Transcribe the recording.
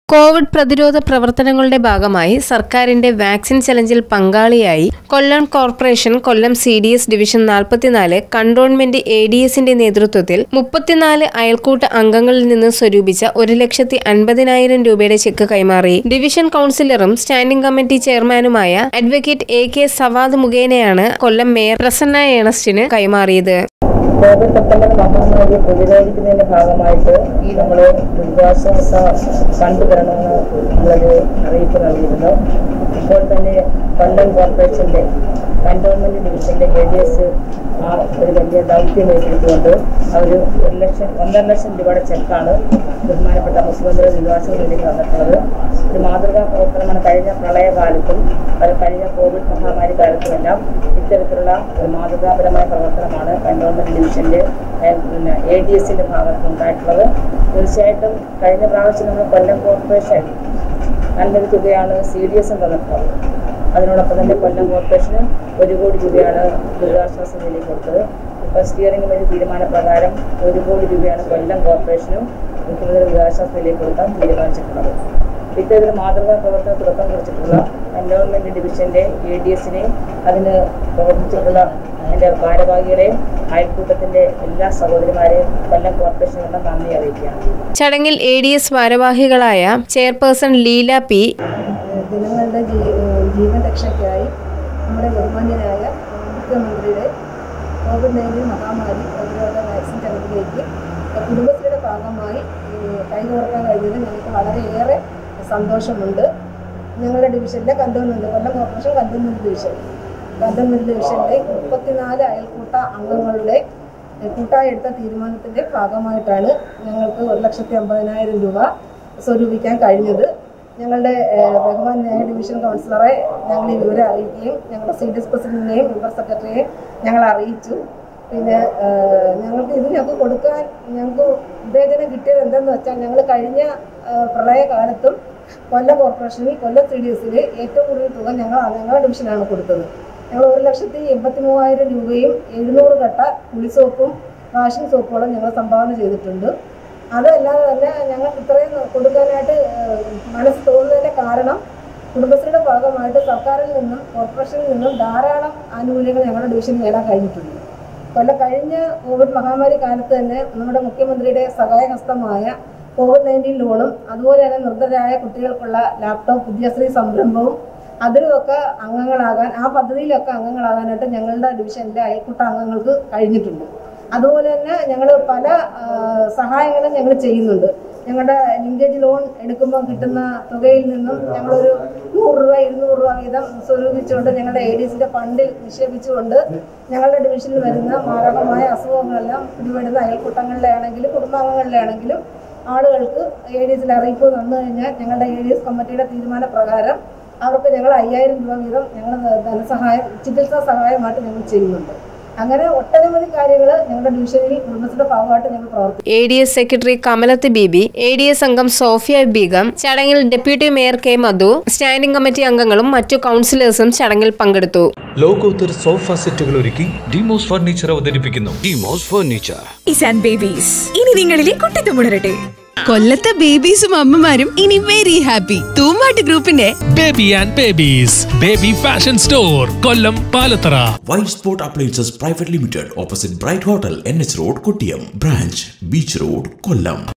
Covid പ്രതിരോധ പ്രവർത്തനങ്ങളുടെ ഭാഗമായി സർക്കാരിന്റെ വാക്സിൻ ചലഞ്ചിൽ പങ്കാളിയായി Kollam corporation Kollam C D S division നാൽപ്പത്തിനാല് കണ്ടോൺമെന്റ് എ ഡി എസിന്റെ നേതൃത്വത്തിൽ മുപ്പത്തിനാല് അയൽക്കൂട്ട അംഗങ്ങളിൽ നിന്ന് സ്വരൂപിച്ച ഒരു ലക്ഷത്തി അൻപതിനായിരം രൂപയുടെ ചെക്ക് കൈമാറി ഡിവിഷൻ കൌൺസിലറും സ്റ്റാൻഡിംഗ് കമ്മിറ്റി ചെയർമാനുമായ അഡ്വക്കേറ്റ് എ കെ സവാദ് മുഖേനയാണ് കൊല്ലം മേയർ പ്രസന്ന ഏണസ്റ്റിന് കൈമാറിയത് കോവിഡ് പത്തൊമ്പത് മഹാമാരി പ്രതിരോധിക്കുന്നതിന്റെ ഭാഗമായിട്ട് നമ്മൾ ദുരിതാശ്വാസ ഫണ്ട് തരണമെന്ന് നമ്മളൊരു അറിയിപ്പ് നൽകിയിരുന്നു ഇപ്പോൾ തന്നെ കൊല്ലം കോർപ്പറേഷന്റെ കന്റോൺമെന്റ് ഡിവിഷന്റെ എ ഡി എസ് ആ ഒരു വലിയ ദൗത്യം ഏറ്റെടുത്തുകൊണ്ട് അവർ ഒരു ലക്ഷം ഒന്നര ലക്ഷം രൂപയുടെ ചെക്കാണ് ബഹുമാനപ്പെട്ട മുഖ്യമന്ത്രി ദുരിതാശ്വാസ നിധിക്ക് തന്നിട്ടുള്ളത് ഒരു മാതൃകാ പ്രവർത്തനമാണ് കഴിഞ്ഞ പ്രളയകാലത്തും അത് കഴിഞ്ഞ കോവിഡ് മഹാമാരി കാലത്തുമെല്ലാം ഇത്തരത്തിലുള്ള ഒരു മാതൃകാപരമായ പ്രവർത്തനമാണ് കന്റോൺമെന്റ് ഡിവിഷന്റെ ഏഹ്, പിന്നെ എ ഡി എസിന്റെ ഭാഗത്ത് ഉണ്ടായിട്ടുള്ളത് തീർച്ചയായിട്ടും കഴിഞ്ഞ പ്രാവശ്യം നമ്മൾ കൊല്ലം കോർപ്പറേഷൻ നല്ലൊരു തുകയാണ് സി ഡി എസും തന്നിട്ടുള്ളത് അതിനോടൊപ്പം തന്നെ കൊല്ലം കോർപ്പറേഷന് ഒരു കോടി രൂപയാണ് ദുരിതാശ്വാസ നിധിയിലേക്ക് കൊടുത്തത് ഇപ്പോൾ സ്റ്റിയറിംഗ് കമ്മിറ്റി തീരുമാനപ്രകാരം ഒരു കോടി രൂപയാണ് കൊല്ലം കോർപ്പറേഷനും മുഖ്യമന്ത്രി ദുരിതാശ്വാസ നിധിയിലേക്ക് കൊടുക്കാൻ തീരുമാനിച്ചിട്ടുള്ളത് ഇത്തരത്തിൽ മാതൃകാ പ്രവർത്തനം തുടക്കം കുറിച്ചിട്ടുള്ള എൻവയോൺമെന്റ് ഡിവിഷന്റെ എ ഡി എസിനെയും അതിന് പ്രവർത്തിച്ചിട്ടുള്ള അതിന്റെ ഭാരവാഹികളെയും അയൽക്കൂട്ടത്തിന്റെ എല്ലാ സഹോദരിമാരെയും കൊല്ലം കോർപ്പറേഷനുള്ള നന്ദി അറിയിക്കുകയാണ് ചടങ്ങിൽ എ ഡി എസ് ഭാരവാഹികളായ ചെയർപേഴ്സൺ ലീല പി ജനങ്ങളുടെ ജീ- ജീവൻ രക്ഷയ്ക്കായി നമ്മുടെ ബഹുമാന്യനായ മുഖ്യമന്ത്രിയുടെ കോവിഡ് നയൻറ്റീൻ മഹാമാരി പ്രതിരോധ വാക്സിൻ ചടങ്ങിലേക്ക് കുടുംബശ്രീയുടെ ഭാഗമായി ഏഹ്, കൈകോർക്കാൻ കഴിഞ്ഞത് ഞങ്ങൾക്ക് വളരെയേറെ സന്തോഷമുണ്ട് ഞങ്ങളുടെ ഡിവിഷനിലെ കന്തോന്നുണ്ട് കൊല്ലം കോർപ്പറേഷൻ കന്തോന്നുണ്ട് ഡിവിഷൻ കന്തോന്നുണ്ട് ഡിവിഷനിലെ മുപ്പത്തിനാല് അയൽക്കൂട്ട അംഗങ്ങളുടെ ഏഹ്, കൂട്ടായി എടുത്ത തീരുമാനത്തിൻ്റെ ഭാഗമായിട്ടാണ് ഞങ്ങൾക്ക് ഒരു ലക്ഷത്തി അമ്പതിനായിരം രൂപ സ്വരൂപിക്കാൻ കഴിഞ്ഞത് ഞങ്ങളുടെ ഏഹ്, ബഹുമാനായ ഡിവിഷൻ കൗൺസിലറെ ഞങ്ങൾ ഈ വിവരം അറിയിക്കുകയും ഞങ്ങളുടെ സി ഡി എസ് പ്രസിഡന്റിനെയും മെമ്പർ സെക്രട്ടറിയെയും ഞങ്ങൾ അറിയിച്ചു പിന്നെ ഏഹ്, ഞങ്ങൾക്ക് ഇത് ഞങ്ങൾക്ക് കൊടുക്കാൻ ഞങ്ങൾക്ക് ഉത്തേജനം കിട്ടിയത് എന്തെന്ന് വെച്ചാൽ ഞങ്ങൾ കഴിഞ്ഞ ഏഹ്, പ്രളയകാലത്തും കൊല്ലം കോർപ്പറേഷനിൽ കൊല്ലം സി ഡി എസിൽ ഏറ്റവും കൂടുതൽ തുക ഞങ്ങൾ ഞങ്ങളുടെ ഡിവിഷനാണ് കൊടുത്തത് ഞങ്ങൾ ഒരു ലക്ഷത്തി എൺപത്തി മൂവായിരം രൂപയും എഴുന്നൂറ് കട്ട കുളിസോപ്പും വാഷിംഗ് സോപ്പുകളും ഞങ്ങൾ സംഭാവന ചെയ്തിട്ടുണ്ട് അതല്ലാതെ തന്നെ ഞങ്ങൾക്ക് ഇത്രയും കൊടുക്കാനായിട്ട് ഏഹ്, മനസ്സ് തോന്നുന്നതിൻ്റെ കാരണം കുടുംബശ്രീയുടെ ഭാഗമായിട്ട് സർക്കാരിൽ നിന്നും കോർപ്പറേഷനിൽ നിന്നും ധാരാളം ആനുകൂല്യങ്ങൾ ഞങ്ങളുടെ ഡിവിഷനിൽ നേടാൻ കഴിഞ്ഞിട്ടുണ്ട് കൊല്ലം കഴിഞ്ഞ കോവിഡ് മഹാമാരി കാലത്ത് തന്നെ നമ്മുടെ മുഖ്യമന്ത്രിയുടെ സഹായഹസ്തമായ കോവിഡ് നയൻറ്റീൻ ലോണും അതുപോലെ തന്നെ നിർദ്ധരായ കുട്ടികൾക്കുള്ള ലാപ്ടോപ്പ് വിദ്യാശ്രീ സംരംഭവും അതിലുമൊക്കെ അംഗങ്ങളാകാൻ ആ പദ്ധതിയിലൊക്കെ അംഗങ്ങളാകാനായിട്ട് ഞങ്ങളുടെ ഡിവിഷനിലെ അയൽക്കൂട്ട അംഗങ്ങൾക്ക് കഴിഞ്ഞിട്ടുണ്ട് അതുപോലെ തന്നെ ഞങ്ങൾ പല ആ, സഹായങ്ങളും ഞങ്ങൾ ചെയ്യുന്നുണ്ട് ഞങ്ങളുടെ ലിങ്കേജ് ലോൺ എടുക്കുമ്പോൾ കിട്ടുന്ന തുകയിൽ നിന്നും ഞങ്ങളൊരു നൂറ് രൂപ ഇരുന്നൂറ് രൂപ വീതം സ്വരൂപിച്ചുകൊണ്ട് ഞങ്ങളുടെ എ ഡി സിന്റെ ഫണ്ടിൽ നിക്ഷേപിച്ചുകൊണ്ട് ഞങ്ങളുടെ ഡിവിഷനിൽ വരുന്ന മാരകമായ അസുഖങ്ങളെല്ലാം പിടിപെടുന്ന അയൽക്കൂട്ടങ്ങളിലെ ആണെങ്കിലും കുടുംബാംഗങ്ങളിലെ ആണെങ്കിലും ആളുകൾക്ക് എ ഡി എസിൽ അറിയിപ്പ് തന്നു കഴിഞ്ഞാൽ ഞങ്ങളുടെ എ ഡി എസ് കമ്മിറ്റിയുടെ തീരുമാന പ്രകാരം അവർക്ക് ഞങ്ങൾ അയ്യായിരം രൂപ വീതം ഞങ്ങൾ ധനസഹായം ചികിത്സാ സഹായമായിട്ട് ഞങ്ങൾ ചെയ്യുന്നുണ്ട് അങ്ങനെ ഒട്ടനവധി കാര്യങ്ങൾ ഞങ്ങളുടെ ഡിവിഷനിൽ കുടുംബശ്രീയുടെ ഭാഗമായിട്ട് ഞങ്ങൾ പ്രവർത്തിക്കും A D S secretary Kamalath Beebi A D S അംഗം സോഫിയ ബീഗം ചടങ്ങിൽ deputy mayor K Madhu standing committee അംഗങ്ങളും മറ്റു കൗൺസിലേഴ്സും ചടങ്ങിൽ പങ്കെടുത്തു ലോകോത്തര സോഫ സെറ്റുകൾ ഒരുക്കി ഡിമോസ് ഫർണിച്ചർ അവതരിപ്പിക്കുന്നു ഡിമോസ് ഫർണിച്ചർ ഇസാൻ ബേബീസ് ഇനി നിങ്ങളിലെ കുട്ടിത്തുമുണരട്ടെ കൊല്ലത്തെ ബേബീസും അമ്മമാരും ഇനി വെരി ഹാപ്പി തൂമ്പാട്ട് ഗ്രൂപ്പിന്റെ baby and babies baby fashion store Kollam Palathara white spot appliances private limited opposite bright hotel N H road Kottiyam branch beach road Kollam